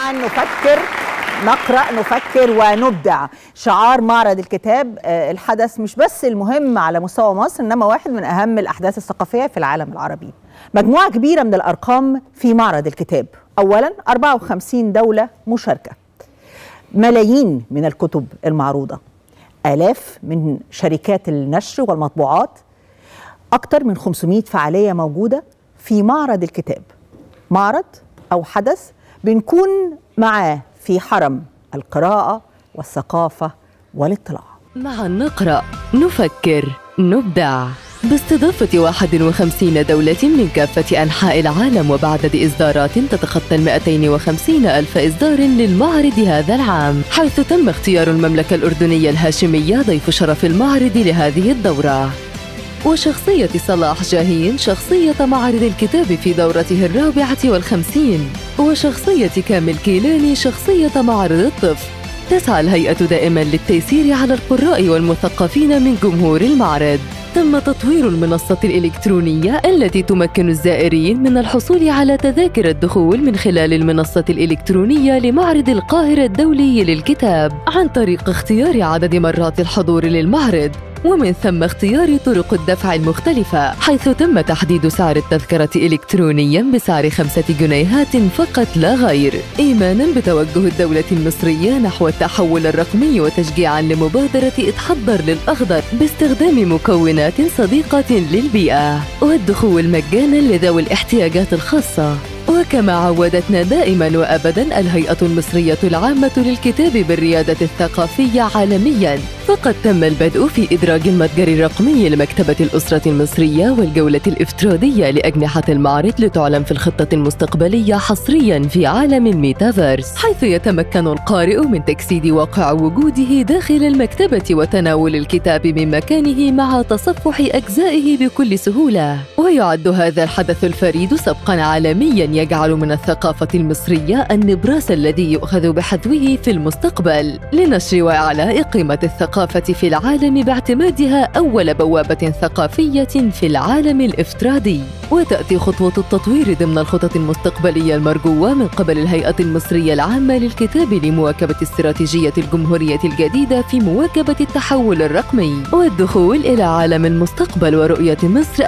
معا نفكر نقرا نفكر ونبدع شعار معرض الكتاب آه، الحدث مش بس المهم على مستوى مصر انما واحد من اهم الاحداث الثقافيه في العالم العربي مجموعه كبيره من الارقام في معرض الكتاب اولا 54 دوله مشاركه ملايين من الكتب المعروضه الاف من شركات النشر والمطبوعات اكثر من 500 فعاليه موجوده في معرض الكتاب معرض او حدث بنكون معاه في حرم القراءه والثقافه والاطلاع معا نقرأ نفكر نبدع باستضافة 51 دولة من كافة أنحاء العالم وبعدد إصدارات تتخطى ال 250 ألف إصدار للمعرض هذا العام حيث تم اختيار المملكة الأردنية الهاشمية ضيف شرف المعرض لهذه الدورة وشخصية صلاح جاهين شخصية معرض الكتاب في دورته الرابعة والخمسين وشخصية كامل كيلاني شخصية معرض الطفل تسعى الهيئة دائما للتيسير على القراء والمثقفين من جمهور المعرض تم تطوير المنصة الإلكترونية التي تمكن الزائرين من الحصول على تذاكر الدخول من خلال المنصة الإلكترونية لمعرض القاهرة الدولي للكتاب عن طريق اختيار عدد مرات الحضور للمعرض ومن ثم اختيار طرق الدفع المختلفة حيث تم تحديد سعر التذكرة إلكترونيا بسعر خمسة جنيهات فقط لا غير إيمانا بتوجه الدولة المصرية نحو التحول الرقمي وتشجيعا لمبادرة اتحضر للأخضر باستخدام مكونات صديقة للبيئة والدخول مجانا لذوي الاحتياجات الخاصة وكما عودتنا دائما وابدا الهيئه المصريه العامه للكتاب بالرياده الثقافيه عالميا فقد تم البدء في ادراج المتجر الرقمي لمكتبه الاسره المصريه والجوله الافتراضيه لاجنحه المعرض لتعلن في الخطه المستقبليه حصريا في عالم الميتافيرس حيث يتمكن القارئ من تجسيد واقع وجوده داخل المكتبه وتناول الكتاب من مكانه مع تصفح اجزائه بكل سهوله ويعد هذا الحدث الفريد سبقا عالميا يجعل من الثقافة المصرية النبراس الذي يؤخذ بحذوه في المستقبل لنشر وإعلاء قيمة الثقافة في العالم باعتمادها أول بوابة ثقافية في العالم الافتراضي وتأتي خطوة التطوير ضمن الخطط المستقبلية المرجوة من قبل الهيئة المصرية العامة للكتاب لمواكبة استراتيجية الجمهورية الجديدة في مواكبة التحول الرقمي والدخول إلى عالم المستقبل ورؤية مصر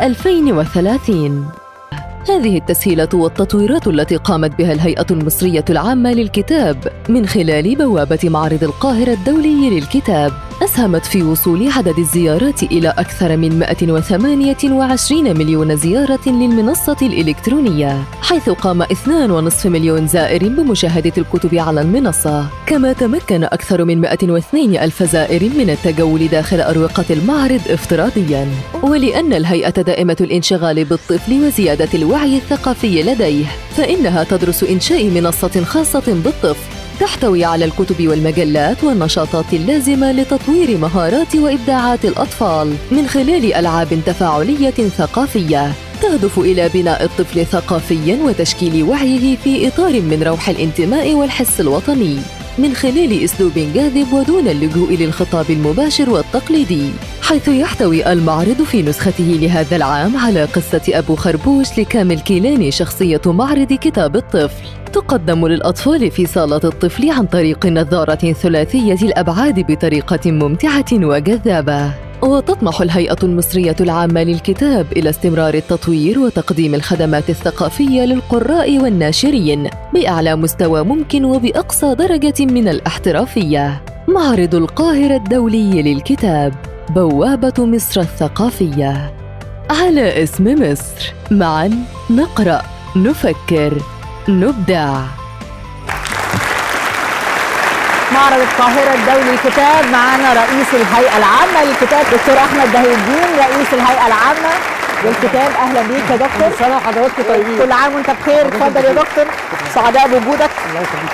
2030 هذه التسهيلات والتطويرات التي قامت بها الهيئة المصرية العامة للكتاب من خلال بوابة معرض القاهرة الدولي للكتاب أسهمت في وصول عدد الزيارات إلى أكثر من 128 مليون زيارة للمنصة الإلكترونية حيث قام 2.5 مليون زائر بمشاهدة الكتب على المنصة كما تمكن أكثر من 102 ألف زائر من التجول داخل أروقة المعرض افتراضياً ولأن الهيئة دائمة الانشغال بالطفل وزيادة الوعي الثقافي لديه فإنها تدرس إنشاء منصة خاصة بالطفل تحتوي على الكتب والمجلات والنشاطات اللازمة لتطوير مهارات وإبداعات الأطفال من خلال ألعاب تفاعلية ثقافية تهدف إلى بناء الطفل ثقافيا وتشكيل وعيه في إطار من روح الانتماء والحس الوطني من خلال اسلوب جاذب ودون اللجوء للخطاب المباشر والتقليدي حيث يحتوي المعرض في نسخته لهذا العام على قصة أبو خربوش لكامل كيلاني شخصية معرض كتاب الطفل تقدم للأطفال في صالة الطفل عن طريق نظارة ثلاثية الأبعاد بطريقة ممتعة وجذابة وتطمح الهيئة المصرية العامة للكتاب إلى استمرار التطوير وتقديم الخدمات الثقافية للقراء والناشرين بأعلى مستوى ممكن وبأقصى درجة من الاحترافية. معرض القاهرة الدولي للكتاب بوابة مصر الثقافية. على اسم مصر، معا نقرأ، نفكر، نبدع. معرض القاهرة الدولي للكتاب معانا رئيس الهيئة العامة للكتاب دكتور أحمد دهي الدين رئيس الهيئة العامة للكتاب أهلا بيك يا دكتور سنة وحضراتكم طيبين كل عام وأنت بخير اتفضل يا دكتور سعداء بوجودك الله يخليك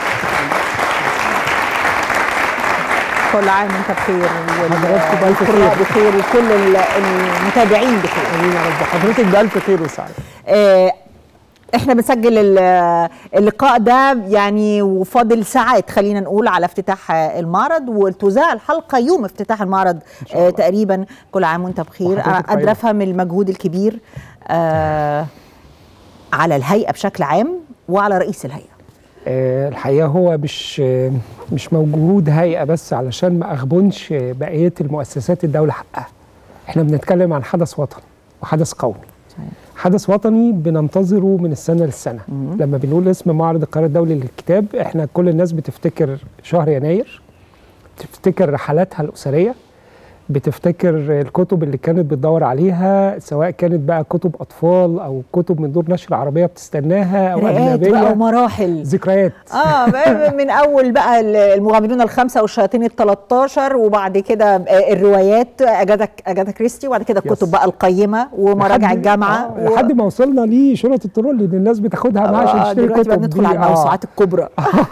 كل عام وأنت بخير حضراتكم بألف والقراء خير. بخير وكل ال- المتابعين بخير امين يا رب حضرتك بألف خير وسعادة آه، احنا بنسجل ال- اللقاء ده يعني وفاضل ساعات خلينا نقول على افتتاح آه، المعرض وتذاع الحلقه يوم افتتاح المعرض شاء الله. تقريبا كل عام وانت بخير وحضرتك انا طيبة. قادره افهم المجهود الكبير آه، على الهيئه بشكل عام وعلى رئيس الهيئه آه، الحقيقه هو مش آه، مش موجود هيئه بس علشان ما اغبنش بقيه المؤسسات الدوله حقها احنا بنتكلم عن حدث وطني وحدث قومي صحيح. حدث وطني بننتظره من السنه للسنه لما بنقول اسم معرض القاهره الدولي للكتاب احنا كل الناس بتفتكر شهر يناير بتفتكر رحلاتها الاسريه بتفتكر الكتب اللي كانت بتدور عليها سواء كانت بقى كتب اطفال او كتب من دور نشر عربيه بتستناها او قراءات بقى اجنبيه ومراحل ذكريات اه بقى من اول بقى المغامرون الخمسه والشياطين ال 13 وبعد كده الروايات اجاتا اجاتا كريستي وبعد كده الكتب يس. بقى القيمه ومراجع لحد- الجامعه آه لحد ما وصلنا لشرط الترول اللي الناس بتاخدها معاها عشان آه، تشتري دلوقتي بقى كتب ندخل دي. على آه. الموسوعات الكبرى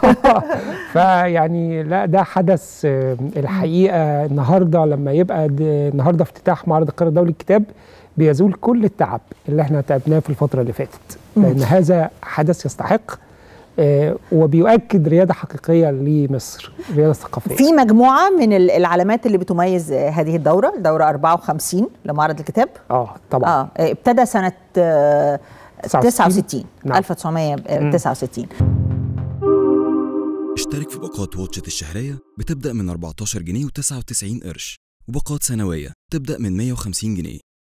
فيعني لا ده حدث آه، الحقيقه النهارده لما يبقى د- النهارده افتتاح معرض القاهره الدولي للكتاب بيزول كل التعب اللي احنا تعبناه في الفتره اللي فاتت لان هذا حدث يستحق آه، وبيؤكد رياده حقيقيه لمصر رياده ثقافيه في مجموعه من ال- العلامات اللي بتميز آه، هذه الدوره الدوره 54 لمعرض الكتاب اه طبعا اه آه، ابتدى سنه آه، 69. 69 نعم. 1969 اشترك في باقات واتشت الشهرية بتبدأ من 14 جنيه و99 قرش وباقات سنوية تبدأ من 150 جنيه